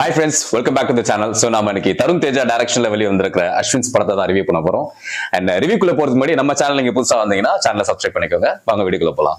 Hi friends welcome back to the channel so நாம இன்னைக்கு தருண் தேஜா டைரக்ஷன்ல வெளியே வந்திருக்கிற அஸ்வின்ஸ் படத்தை தான் ரிவ்யூ பண்ண போறோம் அண்ட் ரிவ்யூக்குள்ள போறதுக்கு முன்னாடி நம்ம சேனல் நீங்க புதுசா வந்தீங்கன்னா சேனலை சப்ஸ்கிரைப் பண்ணிக்கோங்க வாங்க வீடியோக்குள்ள போலாம்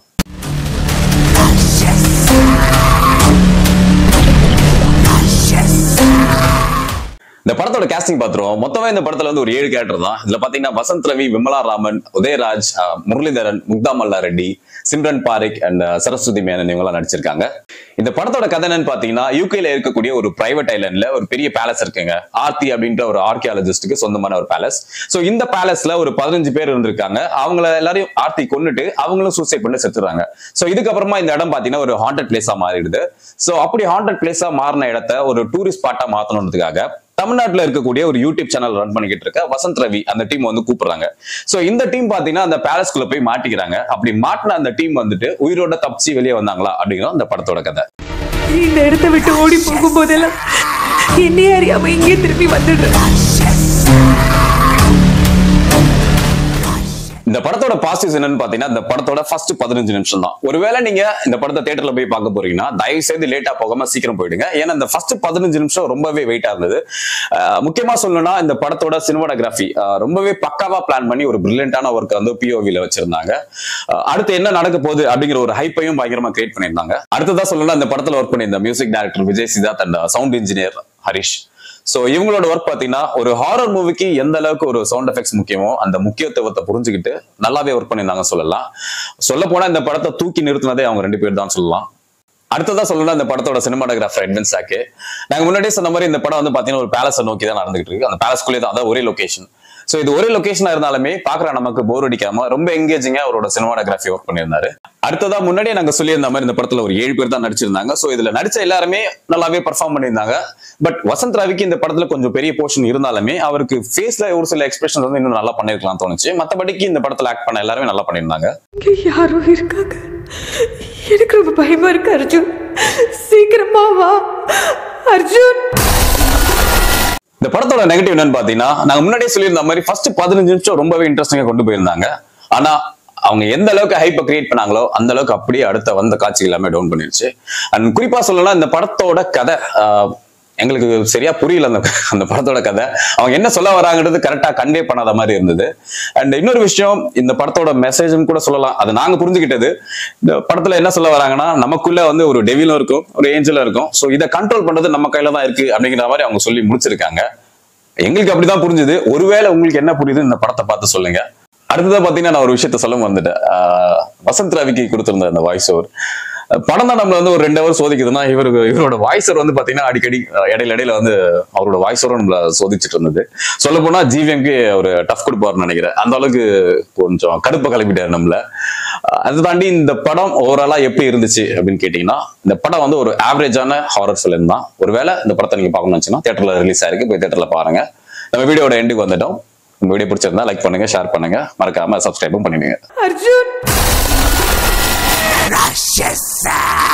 இந்த படத்தோட கேஸ்டிங் பாத்துருவோம் மொத்தமா இந்த படத்துல வந்து ஒரு ஏழு கேரக்டர் தான் இதுல பாத்தீங்கன்னா வசந்த் ரவி விமலா ராமன் உதயராஜ் அஹ், முரளிதரன் முக்தா மல்லா ரெட்டி சிம்ரன் பாரிக் அண்ட் சரஸ்வதி மேனன் இவங்க எல்லாம் நடிச்சிருக்காங்க இந்த படத்தோட கதை என்னன்னு பாத்தீங்கன்னா யூகேல இருக்கக்கூடிய ஒரு பிரைவேட் ஐலண்ட்ல ஒரு பெரிய பேலஸ் இருக்குங்க ஆர்த்தி அப்படின்ற ஒரு ஆர்கியாலஜிஸ்டுக்கு சொந்தமான ஒரு பேலஸ் சோ இந்த பேலஸ்ல ஒரு பதினஞ்சு பேர் இருந்திருக்காங்க அவங்கள எல்லாரையும் ஆர்த்தி கொன்னுட்டு அவங்களும் சூசைட் பண்ணி செத்துறாங்க சோ இதுக்கப்புறமா இந்த இடம் பாத்தீங்கன்னா ஒரு ஹாண்டட் பிளேஸா மாறிடுது சோ அப்படி ஹாண்டட் பிளேஸா மாறின இடத்த ஒரு டூரிஸ்ட் ஸ்பாட்டா மாத்தணுன்றதுக்காக தமிழ்நாட்டுல இருக்கக்கூடிய ஒரு யூடியூப் சேனல் ரன் பண்ணிக்கிட்டு இருக்க வசந்த் ரவி அந்த டீம் வந்து கூப்பிடுறாங்க சோ இந்த டீம் பாத்தீங்கன்னா அந்த பேலஸ்குள்ள போய் மாட்டிக்கிறாங்க அப்படி மாட்டின அந்த டீம் வந்துட்டு உயிரோட தப்பிச்சு வெளியே வந்தாங்களா அப்படிங்கிறது அந்த படத்தோட கதை இந்த இடத்த விட்டு ஓடி போகும்போதெல்லாம் என்னையே அறியாம இங்கே திரும்பி வந்துடுறேன் இந்த படத்தோட பாசிட்டிவ்ஸ் என்னன்னு பாத்தீங்கன்னா இந்த படத்தோட ஃபர்ஸ்ட் பதினஞ்சு நிமிஷம் தான் ஒருவேளை நீங்க இந்த படத்தை தியேட்டர்ல போய் பார்க்க போறீங்கன்னா தயவு செய்து லேட்டா போகாம சீக்கிரம் போயிடுங்க ஏன்னா இந்த ஃபர்ஸ்ட் பதினஞ்சு நிமிஷம் ரொம்பவே வெயிட்டா இருந்தது அஹ் முக்கியமா சொல்லணும்னா இந்த படத்தோட சினிமாடோகிராஃபி ரொம்பவே பக்காவா பிளான் பண்ணி ஒரு பிரில்லியண்டான ஒர்க் வந்து பிஓவில வச்சிருந்தாங்க அஹ் அடுத்து என்ன நடக்க போகுது அப்படிங்கிற ஒரு ஹைப்பையும் பயங்கரமா கிரியேட் பண்ணியிருந்தாங்க அடுத்ததா சொல்லணும்னா இந்த படத்துல ஒர்க் பண்ணியிருந்த music director Vijay Siddharth and sound engineer Harish so இவங்களோட ஒர்க் பாத்தீங்கன்னா ஒரு ஹாரர் மூவிக்கு எந்த அளவுக்கு ஒரு சவுண்ட் எஃபெக்ட்ஸ் முக்கியமோ அந்த முக்கியத்துவத்தை புரிஞ்சுக்கிட்டு நல்லாவே ஒர்க் பண்ணியிருந்தாங்க சொல்லலாம் சொல்ல போனா இந்த படத்தை தூக்கி நிறுத்தினதே அவங்க ரெண்டு பேர் தான் சொல்லலாம் அடுத்ததா சொல்லணும் இந்த படத்தோட சினிமாட்டோகிராஃபர் எட்வின் சாக்கு நாங்க முன்னாடியே சொன்ன மாதிரி இந்த படம் வந்து பாத்தீங்கன்னா ஒரு பேலஸை நோக்கி தான் நடந்துகிட்டு இருக்கு அந்த பேலஸ்குள்ளே தான் அதான் ஒரே லொகேஷன் சோ இது ஒரே லொகேஷனா இருந்தாலுமே பாக்குற நமக்கு போர் அடிக்காம ரொம்ப எங்கேஜிங்கா அவரோட சினிமாட்டோகிராஃபி ஒர்க் பண்ணியிருந்தாரு அடுத்ததா முன்னாடியே நாங்க சொல்லியிருந்த மாதிரி இந்த படத்துல ஒரு ஏழு பேர் தான் நடிச்சிருந்தாங்க சோ இதுல நடிச்ச எல்லாருமே நல்லாவே பர்ஃபார்ம் பண்ணியிருந்தாங்க பட் வசந்த் ரவிக்கு இந்த படத்துல கொஞ்சம் பெரிய போர்ஷன் இருந்தாலுமே அவருக்கு ஃபேஸ்ல ஒரு சில எக்ஸ்பிரஷன் வந்து இன்னும் நல்லா பண்ணிருக்கலாம் தோணுச்சு மத்தபடிக்கு இந்த படத்துல ஆக்ட் பண்ண எல்லாருமே நல்லா பண்ணியிருந்தாங்க இங்க யாரோ இருக்காங்க எனக்கு ரொம்ப பயமா இருக்கு அர்ஜுன் சீக்கிரமா வா அர்ஜுன் இந்த படத்தோட நெகட்டிவ் என்னன்னு பாத்தீங்கன்னா நாங்க முன்னாடியே சொல்லியிருந்த மாதிரி ஃபர்ஸ்ட் பதினஞ்சு நிமிஷம் ரொம்பவே இன்ட்ரெஸ்டிங்கா கொண்டு போயிருந்தாங்க ஆனா அவங்க எந்த அளவுக்கு ஹைப்பை கிரியேட் பண்ணாங்களோ அந்த அளவுக்கு அப்படியே அடுத்த வந்த காட்சிகள் எல்லாமே டவுன் பண்ணிருச்சு அண்ட் குறிப்பா சொல்லலாம் இந்த படத்தோட கதை ஆஹ், எங்களுக்கு சரியா புரியல அந்த அந்த படத்தோட கதை அவங்க என்ன சொல்ல வராங்கன்றது கரெக்டா கன்வே பண்ணாத மாதிரி இருந்தது அண்ட் இன்னொரு விஷயம் இந்த படத்தோட மெசேஜ்னு கூட சொல்லலாம் அது நாங்க புரிஞ்சுக்கிட்டது இந்த படத்துல என்ன சொல்ல வராங்கன்னா நமக்குள்ள வந்து ஒரு டெவிலும் இருக்கும் ஒரு ஏஞ்சலும் இருக்கும் ஸோ இதை கண்ட்ரோல் பண்றது நம்ம கையில தான் இருக்கு அப்படிங்கிற மாதிரி அவங்க சொல்லி முடிச்சிருக்காங்க எங்களுக்கு அப்படிதான் புரிஞ்சுது ஒருவேளை உங்களுக்கு என்ன புரியுது இந்த படத்தை பார்த்து சொல்லுங்க அடுத்ததா பாத்தீங்கன்னா நான் ஒரு விஷயத்த சொல்ல வந்துட்டேன் வசந்த் ரவிக்கு கொடுத்திருந்த அந்த வாய்ஸ் ஓவர் படம் தான் நம்மள வந்து ஒரு ரெண்டு ஹவர் சோதிக்குதுன்னா இவருக்கு இவரோட வாய்ஸ் ஓவர் வந்து பாத்தீங்கன்னா அடிக்கடி அஹ், இடையில இடையில வந்து அவரோட வாய்ஸ் ஓவர் நம்மள சோதிச்சுட்டு இருந்தது சொல்ல போனா ஜிவிஎம்க்கு ஒரு டஃப் கொடுப்பாருன்னு நினைக்கிறேன் அந்த அளவுக்கு கொஞ்சம் கடுப்பை கிளப்பிட்டாரு நம்மள அஹ், அதை தாண்டி இந்த படம் ஓவராலா எப்படி இருந்துச்சு அப்படின்னு கேட்டீங்கன்னா இந்த படம் வந்து ஒரு ஆவரேஜான ஹாரர் ஃபிலிம் தான் ஒருவேளை இந்த படத்தை நீங்க பார்க்கணும்னு வச்சுன்னா தியேட்டர்ல ரிலீஸ் ஆயிருக்கு போய் தியேட்டர்ல பாருங்க நம்ம வீடியோட எண்டுக்கு வந்துட்டோம் இந்த வீடியோ பிடிச்சிருந்தா லைக் பண்ணுங்க ஷேர் பண்ணுங்க மறக்காம சப்ஸ்கிரைபும் பண்ணிடுங்க அர்ஜுன் Rakshasa!